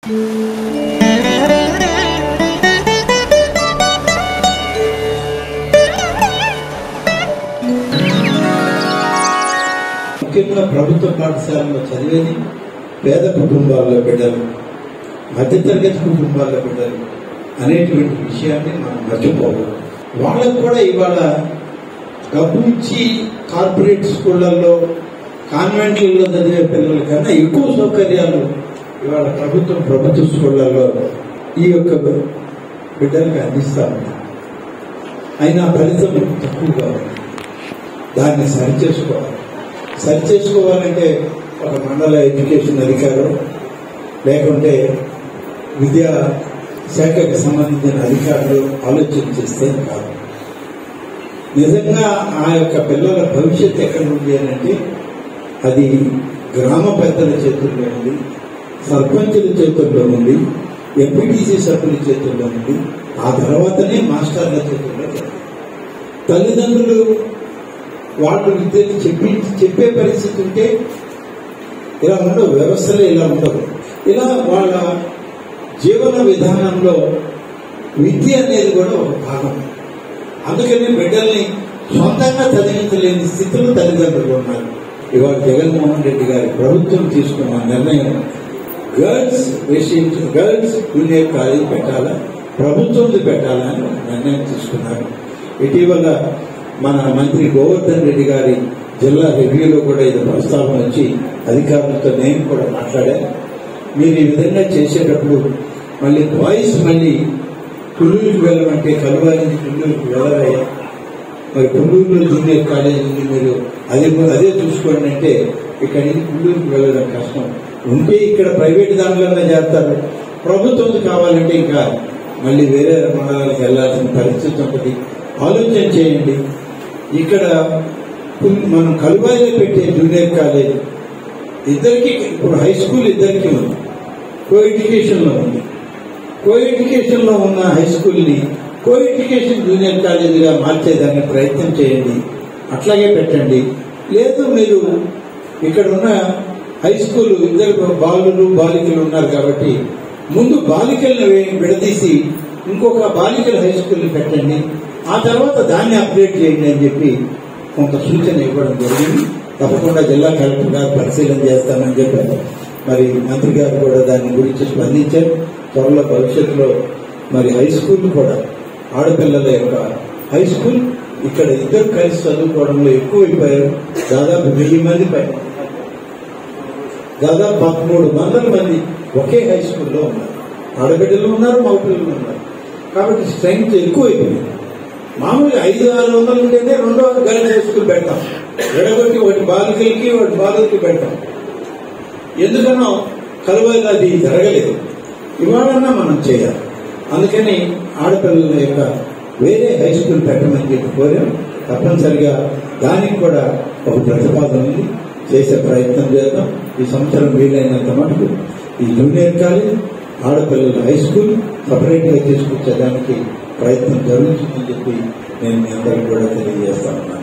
ముఖ్యంగా ప్రభుత్వ పాఠశాలలో చదివేది పేద కుటుంబాల్లో బిడ్డలు మధ్యతరగతి కుటుంబాల్లో బిడ్డలు అనేటువంటి విషయాన్ని మనం మర్చిపోకూడదు వాళ్ళకు కూడా ఇవాళ డబ్బు ఇచ్చి కార్పొరేట్ స్కూళ్ళల్లో కాన్వెంట్లలో చదివే పిల్లల కన్నా ఎక్కువ సౌకర్యాలు ఇవాళ ప్రభుత్వం ప్రభుత్వ స్కూళ్ళల్లో ఈ యొక్క బిడ్డలకు అందిస్తా ఉంటారు అయినా ఫలితం తక్కువగా ఉంది దాన్ని సరిచేసుకోవాలి సరిచేసుకోవాలంటే ఒక మండల ఎడ్యుకేషన్ అధికారం లేకుంటే విద్యా శాఖకు సంబంధించిన అధికారులు ఆలోచన చేస్తే కాదు నిజంగా ఆ యొక్క పిల్లల భవిష్యత్తు ఎక్కడ ఉంది అని అంటే అది గ్రామ పెద్దల చేతుల్లో ఉంది సర్పంచుల చేతుల్లో ఉంది ఎంపీటీసీ సభ్యుల చేతుల్లో ఉంది ఆ తర్వాతనే మాస్టర్ల చేతుల్లో ఉంది. తల్లిదండ్రులు వాళ్ళు విద్యను చెప్పి చెప్పే పరిస్థితి ఉంటే ఇలా ఉండవు వ్యవస్థలో ఇలా ఉండవు ఇలా వాళ్ళ జీవన విధానంలో విద్య అనేది కూడా ఒక భాగం అందుకని బిడ్డల్ని సొంతంగా చదివించలేని స్థితిలో తల్లిదండ్రులు ఉన్నారు ఇవాళ జగన్మోహన్ రెడ్డి గారి ప్రభుత్వం తీసుకున్న నిర్ణయం గర్ల్స్ విషయం గర్ల్స్ జూనియర్ కాలేజ్ పెట్టాలా ప్రభుత్వంది పెట్టాలా అని ఒక నిర్ణయం తీసుకున్నారు ఇటీవల మన మంత్రి గోవర్ధన్ రెడ్డి గారి జిల్లా రివ్యూలో కూడా ఇది ప్రస్తావన వచ్చి అధికారులతో నేను కూడా మాట్లాడాను మీరు ఈ విధంగా చేసేటప్పుడు మళ్ళీ బాయ్స్ మళ్ళీ కుల్లూరుకి వెళ్ళమంటే కలువారి నుంచి కుల్లూరుకి వెళ్ళరయ్యా మరి కుల్లూరులో జూనియర్ కాలేజ్ ఉంది మీరు అదే అదే చూసుకోండి అంటే ఇక్కడి నుంచి కుల్లూరుకి వెళ్ళడం కష్టం ఉంటే ఇక్కడ ప్రైవేట్ దాంట్లోనే చేస్తారు ప్రభుత్వం కావాలంటే ఇంకా మళ్ళీ వేరే మండలాలకు వెళ్ళాల్సిన పరిస్థితి ఉంటుంది ఆలోచన చేయండి ఇక్కడ కుల్- మనం కలువాయిలో పెట్టే జూనియర్ కాలేజ్ ఇద్దరికి ఇప్పుడు హై స్కూల్ ఇద్దరికి ఉంది కో ఎడ్యుకేషన్ లో ఉంది కో ఎడ్యుకేషన్ లో ఉన్న హై స్కూల్ ని కో ఎడ్యుకేషన్ జూనియర్ కాలేజీగా మార్చేదానికి ప్రయత్నం చేయండి అట్లాగే పెట్టండి లేదు మీరు ఇక్కడ ఉన్న హై స్కూల్ ఇద్దరు బాలురు బాలికలు ఉన్నారు కాబట్టి ముందు బాలికలను వే- విడదీసి ఇంకొక బాలికల హై స్కూల్ పెట్టండి ఆ తర్వాత దాన్ని అప్డేట్ చేయండి అని చెప్పి కొంత సూచన ఇవ్వడం జరిగింది తప్పకుండా జిల్లా కలెక్టర్ గారు పరిశీలన చేస్తామని చెప్పారు మరి మంత్రి గారు కూడా దాని గురించి స్పందించారు త్వరలో భవిష్యత్తులో మరి హై స్కూల్ కూడా ఆడపిల్లల యొక్క హై స్కూల్ ఇక్కడ ఇద్దరు కలిసి చదువుకోవడంలో ఎక్కువైపోయారు దాదాపు వెయ్యి మంది పైన దాదాపు పదమూడు వందల మంది ఒకే హై స్కూల్లో ఉన్నారు ఆడబిడ్డలు ఉన్నారు మగపిల్లలు ఉన్నారు కాబట్టి స్ట్రెంగ్త్ ఎక్కువైపోయింది మామూలుగా ఐదు ఆరు వందలు ఉంటేనే రెండో గర్ల్స్ హై స్కూల్ పెడతాం విడగొట్టి ఒకటి బాలికలకి ఒకటి బాలులకి పెడతాం ఎందుకనో కలువైలు అది జరగలేదు ఇవాళన్నా మనం చేయాలి అందుకని ఆడపిల్లల యొక్క వేరే హై స్కూల్ పెట్టమని చెప్పి కోరాం తప్పనిసరిగా దానికి కూడా ఒక ప్రతిపాదన ఉంది చేసే ప్రయత్నం చేద్దాం ఈ సంవత్సరం వీలైనంత మటుకు ఈ జూనియర్ కాలేజ్ ఆడపిల్లల హై స్కూల్ సపరేట్ గా తీసుకొచ్చేదానికి ప్రయత్నం జరుగుతుందని చెప్పి నేను మీ అందరికీ కూడా తెలియజేస్తా ఉన్నాను